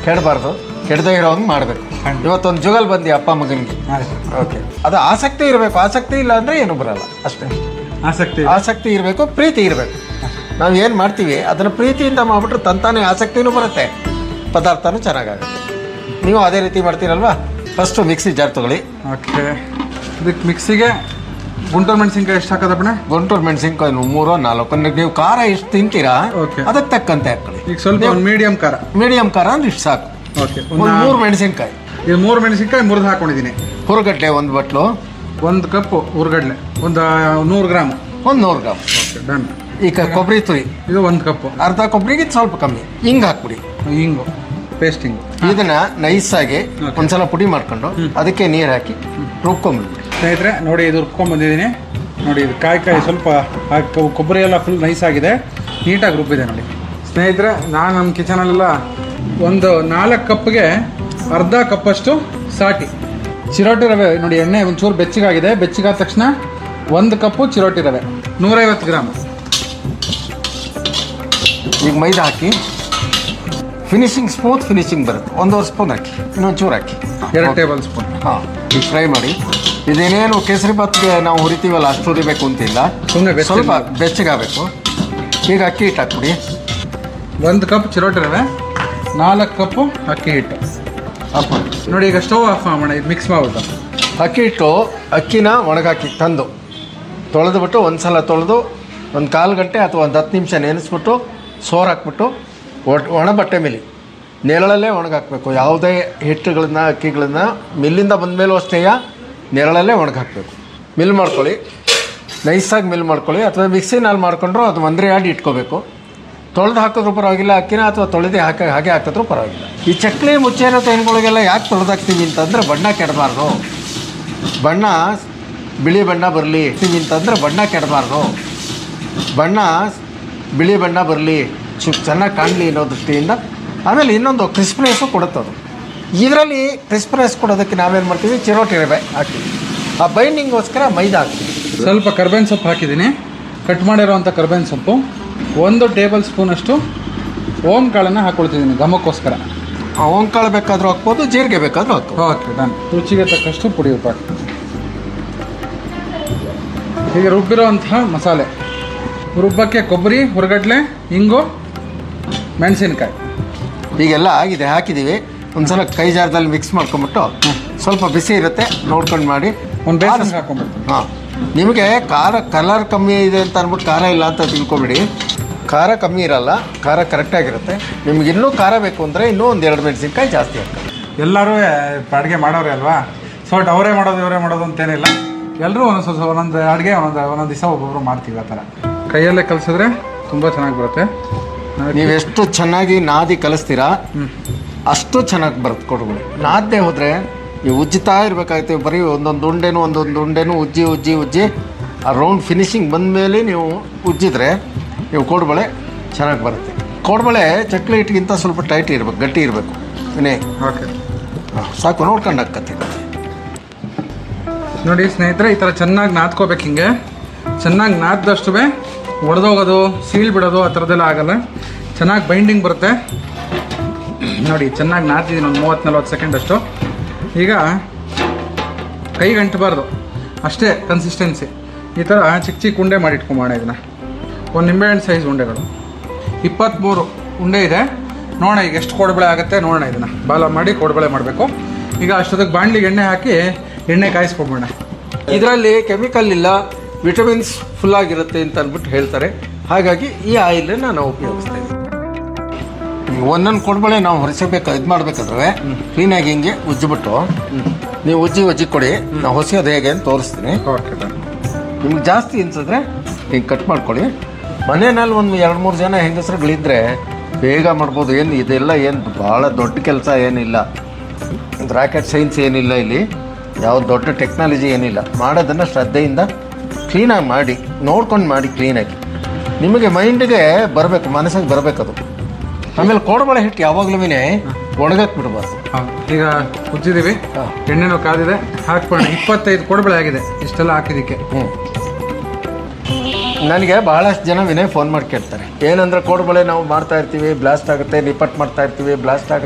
ಕೆಡಬಾರ್ದು ಕೆಡದೇ ಇರೋ ಹಂಗೆ ಮಾಡಬೇಕು ಖಂಡಿತ. ಇವತ್ತೊಂದು ಜುಗಲ್ ಬಂದಿ ಅಪ್ಪ ಮಗನಿಗೆ ಆಯ್ತು ಓಕೆ ಅದು ಆಸಕ್ತಿ ಇರಬೇಕು ಆಸಕ್ತಿ ಇಲ್ಲ ಅಂದರೆ ಏನು ಬರಲ್ಲ ಅಷ್ಟೇ ಆಸಕ್ತಿ ಆಸಕ್ತಿ ಇರಬೇಕು ಪ್ರೀತಿ ಇರಬೇಕು ನಾವು ಏನು ಮಾಡ್ತೀವಿ ಅದನ್ನು ಪ್ರೀತಿಯಿಂದ ಮಾಡಿಬಿಟ್ರೆ ತಂತಾನೆ ಆಸಕ್ತಿನೂ ಬರುತ್ತೆ ಪದಾರ್ಥನೂ ಚೆನ್ನಾಗಾಗುತ್ತೆ ನೀವು ಅದೇ ರೀತಿ ಮಾಡ್ತೀರಲ್ವಾ ಫಸ್ಟು ಮಿಕ್ಸಿ ಜಾರ್ ತಗೊಳ್ಳಿ ಓಕೆ ಇದಕ್ಕೆ ಮಿಕ್ಸಿಗೆ ಗುಂಟೂರು ಮೆಣಸಿನ್ಕಾಯಿ ಎಷ್ಟು ಹಾಕೋದಪ್ಪಣ ಗುಂಟೂರು ಮೆಣಸಿನ್ಕಾಯಿ ಮೂರೋ ನಾಲ್ಕು ನೀವು ಖಾರ ಎಷ್ಟು ತಿಂತೀರಾ Okay. ಅದಕ್ಕೆ ತಕ್ಕಂತೆ ಹಾಕೊಳ್ಳಿ ಈಗ ಸ್ವಲ್ಪ ಒಂದು ಮೀಡಿಯಂ ಖಾರ ಮೀಡಿಯಂ ಖಾರ ಅಂದ್ರೆ ಇಷ್ಟು ಸಾಕು ಓಕೆ ಒಂದು ಮೂರು ಮೆಣಸಿನ್ಕಾಯಿ ಇದು ಮೂರು ಮೆಣಸಿನ್ಕಾಯಿ ಮುರಿದು ಹಾಕೊಂಡಿದ್ದೀನಿ ಹುರುಗಡ್ಡೆ ಒಂದು ಬಟ್ಲು ಒಂದು ಕಪ್ಪು ಉರ್ಗಡ್ಲೆ ಒಂದು ನೂರು ಗ್ರಾಮ್ ಒಂದು ನೂರು ಗ್ರಾಮ್ ಓಕೆ ಡನ್ ಈಗ ಕೊಬ್ಬರಿ ತುರಿ ಇದು ಒಂದು ಕಪ್ಪು ಅರ್ಧ ಕೊಬ್ಬರಿಗೆ ಸ್ವಲ್ಪ ಕಮ್ಮಿ ಹಿಂಗೆ ಹಾಕ್ಬಿಡಿ ಹಿಂಗು ಪೇಸ್ಟಿಂಗ್ ಇದನ್ನ ನೈಸಾಗಿ ಒಂದ್ಸಲ ಪುಡಿ ಮಾಡ್ಕೊಂಡು ಅದಕ್ಕೆ ನೀರು ಹಾಕಿ ರುಬ್ಕೊಂಡ್ಬಿಡ್ಬಿಡಿ ಸ್ನೇಹಿತರೆ ನೋಡಿ ಇದು ರುಬ್ಕೊಂಡ್ ಬಂದಿದ್ದೀನಿ ನೋಡಿ ಇದು ಕಾಯಿ ಕಾಯಿ ಸ್ವಲ್ಪ ಆ ಕ- ಕೊಬ್ಬರಿ ಎಲ್ಲ ಫುಲ್ ನೈಸ್ ಆಗಿದೆ ನೀಟಾಗಿ ರುಬ್ಬಿದೆ ನೋಡಿ ಸ್ನೇಹಿತರೆ ನಾನು ನಮ್ಮ ಕಿಚನಲ್ಲೆಲ್ಲ ಒಂದು ನಾಲ್ಕು ಕಪ್ಗೆ ಅರ್ಧ ಕಪ್ಪಷ್ಟು ಸಾಟಿ ಚಿರೋಟಿ ರವೆ ನೋಡಿ ಎಣ್ಣೆ ಒಂಚೂರು ಬೆಚ್ಚಗಾಗಿದೆ ಬೆಚ್ಚಗಾದ ತಕ್ಷಣ ಒಂದು ಕಪ್ಪು ಚಿರೋಟಿ ರವೆ ನೂರೈವತ್ತು ಗ್ರಾಮ್ ಈಗ ಮೈದಾ ಹಾಕಿ ಫಿನಿಶಿಂಗ್ ಸ್ಮೂತ್ ಫಿನಿಶಿಂಗ್ ಬರುತ್ತೆ ಒಂದೂವರೆ ಸ್ಪೂನ್ ಹಾಕಿ ಇನ್ನೊಂದು ಚೂರು ಹಾಕಿ ಎರಡು ಟೇಬಲ್ ಸ್ಪೂನ್ ಹಾಂ ಈಗ ಫ್ರೈ ಮಾಡಿ ಇದೇನೇನು ಕೇಸರಿ ಬಾತ್ಗೆ ನಾವು ಹುರಿತೀವಲ್ಲ ಅಷ್ಟು ಹುರಿಬೇಕು ಅಂತಿಲ್ಲ ಸುಮ್ನೆ ಬೆಚ್ಚಗೆ ಸ್ವಲ್ಪ ಮಾಡಿ. ಬೆಚ್ಚಗಾಗಬೇಕು ಈಗ ಅಕ್ಕಿ ಹಿಟ್ಟು ಹಾಕ್ಬಿಡಿ ಒಂದು ಕಪ್ ಚಿರೋಟಿ ರವೆ ನಾಲ್ಕು ಕಪ್ಪು ಅಕ್ಕಿ ಹಿಟ್ಟು ಆಫ್ ಮಾಡಿ ನೋಡಿ ಈಗ ಸ್ಟವ್ ಆಫ್ ಮಾಡೋಣ ಇದು ಮಿಕ್ಸ್ ಮಾಡ್ಬಿಟ್ಟು ಅಕ್ಕಿ ಹಿಟ್ಟು ಅಕ್ಕಿನ ಒಣಗಾಕಿ ತಂದು ತೊಳೆದ್ಬಿಟ್ಟು ಒಂದು ಸಲ ತೊಳೆದು ಒಂದು ಕಾಲು ಗಂಟೆ ಅಥವಾ ಒಂದು ಹತ್ತು ನಿಮಿಷ ನೆನೆಸ್ಬಿಟ್ಟು ಸೋರು ಹಾಕ್ಬಿಟ್ಟು ಒಟ್ ಒಣ ಬಟ್ಟೆ ಮೇಲೆ ನೆರಳಲ್ಲೇ ಒಣಗಾಕಬೇಕು ಯಾವುದೇ ಹಿಟ್ಟುಗಳನ್ನ ಅಕ್ಕಿಗಳನ್ನ ಮಿಲ್ಲಿಂದ ಬಂದಮೇಲೂ ಅಷ್ಟೇ ನೆರಳಲ್ಲೇ ಒಣಗಾಕಬೇಕು ಮಿಲ್ ಮಾಡ್ಕೊಳ್ಳಿ ನೈಸಾಗಿ ಮಿಲ್ ಮಾಡ್ಕೊಳ್ಳಿ ಅಥವಾ ಮಿಕ್ಸಿನಲ್ಲಿ ಮಾಡ್ಕೊಂಡ್ರು ಅದು ಒಂದರೆ ಆಡಿ ಇಟ್ಕೋಬೇಕು ತೊಳೆದು ಹಾಕಿದ್ರು ಪರವಾಗಿಲ್ಲ ಅಕ್ಕಿನ ಅಥವಾ ತೊಳೆದೇ ಹಾಕಿ ಹಾಗೆ ಹಾಕಿದ್ರು ಪರವಾಗಿಲ್ಲ ಈ ಚಕ್ಲಿ ಮುಚ್ಚೇರೋ ತೆಂಗುಗಳಿಗೆಲ್ಲ ಯಾಕೆ ತೊಳೆದಾಕ್ತೀವಿ ಅಂತಂದರೆ ಬಣ್ಣ ಕೆಡಬಾರ್ದು ಬಣ್ಣ ಬಿಳಿ ಬಣ್ಣ ಬರಲಿ ಅಂತಂದರೆ ಬಣ್ಣ ಕೆಡಬಾರ್ದು ಬಣ್ಣ ಬಿಳಿ ಬಣ್ಣ ಬರಲಿ ಚು ಚೆನ್ನಾಗಿ ಕಾಣಲಿ ಅನ್ನೋ ದೃಷ್ಟಿಯಿಂದ ಆಮೇಲೆ ಇನ್ನೊಂದು ಕ್ರಿಸ್ಪ್ನೆಸ್ಸು ಕೊಡುತ್ತೆ ಅದು ಇದರಲ್ಲಿ ಕ್ರಿಸ್ಪ್ನೆಸ್ ಕೊಡೋದಕ್ಕೆ ನಾವೇನು ಮಾಡ್ತೀವಿ ಚಿರೋಟಿ ರವೆ ಹಾಕ್ತೀವಿ ಆ ಬೈಂಡಿಂಗೋಸ್ಕರ ಮೈದಾ ಹಾಕ್ತೀವಿ ಸ್ವಲ್ಪ ಕರ್ಬೇವಿನ ಸೊಪ್ಪು ಹಾಕಿದ್ದೀನಿ ಕಟ್ ಮಾಡಿರೋವಂಥ ಕರ್ಬೇವಿನ ಸೊಪ್ಪು ಒಂದು ಟೇಬಲ್ ಸ್ಪೂನಷ್ಟು ಓಮ್ ಕಾಳನ್ನು ಹಾಕೊಳ್ತಿದ್ದೀನಿ ಘಮಕ್ಕೋಸ್ಕರ ಓಂಕಾಳು ಬೇಕಾದರೂ ಹಾಕ್ಬೋದು ಜೀರಿಗೆ ಬೇಕಾದರೂ ಹಾಕ್ಬೋದು ಓಕೆ ಡನ್ ರುಚಿಗೆ ತಕ್ಕಷ್ಟು ಪುಡಿ ಉಪ್ಪು ಹಾಕಿ ಹೀಗೆ ರುಬ್ಬಿರೋವಂತಹ ಮಸಾಲೆ ರುಬ್ಬಕ್ಕೆ ಕೊಬ್ಬರಿ ಹುರಗಡ್ಲೆ ಹಿಂಗು ಮೆಣಸಿನ್ಕಾಯಿ ಈಗೆಲ್ಲ ಆಗಿದೆ ಹಾಕಿದ್ದೀವಿ ಒಂದ್ಸಲ ಕೈ ಜಾರದಲ್ಲಿ ಮಿಕ್ಸ್ ಮಾಡ್ಕೊಂಬಿಟ್ಟು ಸ್ವಲ್ಪ ಬಿಸಿ ಇರುತ್ತೆ ನೋಡ್ಕೊಂಡು ಮಾಡಿ ಒಂದು ಬೇಸನ್ ಹಾಕೊಂಡ್ಬಿಡ್ತೀನಿ ಹಾಂ ನಿಮಗೆ ಖಾರ ಕಲರ್ ಕಮ್ಮಿ ಇದೆ ಅಂತ ಅಂದ್ಬಿಟ್ಟು ಖಾರ ಇಲ್ಲ ಅಂತ ತಿಳ್ಕೊಬಿಡಿ ಖಾರ ಕಮ್ಮಿ ಇರಲ್ಲ ಖಾರ ಕರೆಕ್ಟಾಗಿರುತ್ತೆ ನಿಮ್ಗೆ ಇನ್ನೂ ಖಾರ ಬೇಕು ಅಂದರೆ ಇನ್ನೂ ಒಂದು ಎರಡು ಮೆಣಸಿನ್ಕಾಯಿ ಜಾಸ್ತಿ ಹಾಕ್ತಾರೆ ಎಲ್ಲರೂ ಅಡುಗೆ ಮಾಡೋರೆ ಅಲ್ವಾ ಸೊ ಬಟ್ ಅವರೇ ಮಾಡೋದು ಇವರೇ ಮಾಡೋದು ಅಂತೇನಿಲ್ಲ ಎಲ್ಲರೂ ಒಂದೊಂದು ಸ್ವಲ್ಪ ಒಂದೊಂದು ಅಡುಗೆ ಒಂದೊಂದು ಒಂದೊಂದು ದಿವಸ ಒಬ್ಬೊಬ್ರು ಮಾಡ್ತೀವಿ ಆ ಥರ ಕೈಯಲ್ಲೇ ಕಲಿಸಿದ್ರೆ ತುಂಬ ಚೆನ್ನಾಗಿ ಬರುತ್ತೆ ನೀವು ಎಷ್ಟು ಚೆನ್ನಾಗಿ ನಾದಿ ಕಲಿಸ್ತೀರಾ ಅಷ್ಟು ಚೆನ್ನಾಗಿ ಬರುತ್ತೆ ಕೊಡುಗಳು ನಾದ್ದೇ ಹೋದರೆ ನೀವು ಉಜ್ಜುತ್ತಾ ಇರಬೇಕಾಗುತ್ತೆ ಬರೀ ಒಂದೊಂದು ಉಂಡೆನೂ ಒಂದೊಂದು ಉಂಡೆನೂ ಉಜ್ಜಿ ಉಜ್ಜಿ ಉಜ್ಜಿ ಆ ರೌಂಡ್ ಫಿನಿಶಿಂಗ್ ಬಂದ ಮೇಲೆ ನೀವು ಉಜ್ಜಿದ್ರೆ ನೀವು ಕೋಡ್ಬಳೆ ಚೆನ್ನಾಗಿ ಬರುತ್ತೆ ಕೋಡ್ಬಳೆ ಚಕ್ಲಿ ಹಿಟ್ಟಿಗಿಂತ ಸ್ವಲ್ಪ ಟೈಟ್ ಇರಬೇಕು ಗಟ್ಟಿ ಇರಬೇಕು ವಿನಯ್ ಓಕೆ ಹಾಂ ಸಾಕು ನೋಡ್ಕೊಂಡು ಹಾಕತ್ತೆ ನೋಡಿ ಸ್ನೇಹಿತರೆ ಈ ಥರ ಚೆನ್ನಾಗಿ ನಾದ್ಕೋಬೇಕು ಹಿಂಗೆ ಚೆನ್ನಾಗಿ ನಾದ್ದಷ್ಟು ಒಡೆದೋಗೋದು ಸೀಳ್ ಬಿಡೋದು ಆ ಥರದ್ದೆಲ್ಲ ಆಗಲ್ಲ ಚೆನ್ನಾಗಿ ಬೈಂಡಿಂಗ್ ಬರುತ್ತೆ ನೋಡಿ ಚೆನ್ನಾಗಿ ನಾದ್ತಿದ್ದೀನಿ ಒಂದು ಮೂವತ್ತು ನಲ್ವತ್ತು ಸೆಕೆಂಡ್ ಅಷ್ಟು ಈಗ ಕೈಗೆ ಅಂಟಬಾರ್ದು ಅಷ್ಟೇ ಕನ್ಸಿಸ್ಟೆನ್ಸಿ ಈ ಥರ ಚಿಕ್ಕ ಚಿಕ್ಕ ಉಂಡೆ ಮಾಡಿ ಇಟ್ಕೊಂಬೋಣ ಇದನ್ನು ಒಂದು ನಿಂಬೆಹಣ್ಣು ಸೈಜ್ ಉಂಡೆಗಳು ಇಪ್ಪತ್ತ್ಮೂರು ಉಂಡೆ ಇದೆ ನೋಡೋಣ ಈಗ ಎಷ್ಟು ಕೋಡ್ಬಳೆ ಆಗುತ್ತೆ ನೋಡೋಣ ಇದನ್ನು ಬಾಲ ಮಾಡಿ ಕೋಡ್ಬಳೆ ಮಾಡಬೇಕು ಈಗ ಅಷ್ಟೊತ್ತಿಗೆ ಬಾಣಲಿಗೆ ಎಣ್ಣೆ ಹಾಕಿ ಎಣ್ಣೆ ಕಾಯಿಸ್ಕೊಂಬೋಣ ಇದರಲ್ಲಿ ಕೆಮಿಕಲ್ ಇಲ್ಲ ವಿಟಮಿನ್ಸ್ ಫುಲ್ ಆಗಿರುತ್ತೆ ಅಂತ ಅಂದ್ಬಿಟ್ಟು ಹೇಳ್ತಾರೆ ಹಾಗಾಗಿ ಈ ಆಯಿಲನ್ನು ನಾವು ಉಪಯೋಗಿಸ್ತಾ ಇದ್ದೀವಿ ಒಂದೊಂದು ಕೊಡ್ಬಳೆ ನಾವು ಹೊರಿಸಬೇಕು ಇದು ಮಾಡಬೇಕಾದ್ರೆ ಕ್ಲೀನಾಗಿ ಹಿಂಗೆ ಉಜ್ಜಿಬಿಟ್ಟು ನೀವು ಉಜ್ಜಿ ಉಜ್ಜಿ ಕೊಡಿ ನಾವು ಹೊಸೋದು ಹೇಗೆ ಅಂತ ತೋರಿಸ್ತೀನಿ ಓಕೆ ನಿಮ್ಗೆ ಜಾಸ್ತಿ ಅನ್ಸಿದ್ರೆ ಹಿಂಗೆ ಕಟ್ ಮಾಡ್ಕೊಳ್ಳಿ ಮನೆಯಲ್ಲಿ ಒಂದು ಎರಡು ಮೂರು ಜನ ಹೆಂಗಸರುಗಳಿದ್ರೆ ಬೇಗ ಮಾಡ್ಬೋದು ಏನು ಇದೆಲ್ಲ ಏನು ಭಾಳ ದೊಡ್ಡ ಕೆಲಸ ಏನಿಲ್ಲ ರಾಕೆಟ್ ಸೈನ್ಸ್ ಏನಿಲ್ಲ ಇಲ್ಲಿ ಯಾವ ದೊಡ್ಡ ಟೆಕ್ನಾಲಜಿ ಏನಿಲ್ಲ ಮಾಡೋದನ್ನು ಶ್ರದ್ಧೆಯಿಂದ ಕ್ಲೀನಾಗಿ ಮಾಡಿ ನೋಡ್ಕೊಂಡು ಮಾಡಿ ಕ್ಲೀನಾಗಿ ನಿಮಗೆ ಮೈಂಡಿಗೆ ಬರಬೇಕು ಮನಸ್ಸಿಗೆ ಬರಬೇಕದು ಆಮೇಲೆ ಕೋಡ್ಬಳೆ ಹಿಟ್ಟು ಯಾವಾಗಲೂ ಒಣಗಕ್ಕೆ ಬಿಡಬಾರ್ದು ಹಾಂ ಈಗ ಉಜ್ಜಿದ್ದೀವಿ ಹಾಂ. ಎಣ್ಣೆನೂ ಕಾದಿದೆ ಹಾಕ್ಬೋಣ ಇಪ್ಪತ್ತೈದು ಕೊಡಬಳೆ ಆಗಿದೆ ಇಷ್ಟೆಲ್ಲ ಹಾಕಿದ್ದಕ್ಕೆ ಹ್ಞೂ ನನಗೆ ಬಹಳಷ್ಟು ಜನ ವಿನಯ್ ಫೋನ್ ಮಾಡಿ ಕೇಳ್ತಾರೆ ಏನಂದ್ರೆ ಕೋಡ್ಬಳೆ ನಾವು ಮಾಡ್ತಾ ಇರ್ತೀವಿ ಬ್ಲಾಸ್ಟ್ ಆಗುತ್ತೆ ನಿಪಟ್ ಮಾಡ್ತಾ ಇರ್ತೀವಿ ಬ್ಲಾಸ್ಟ್ ಆಗುತ್ತೆ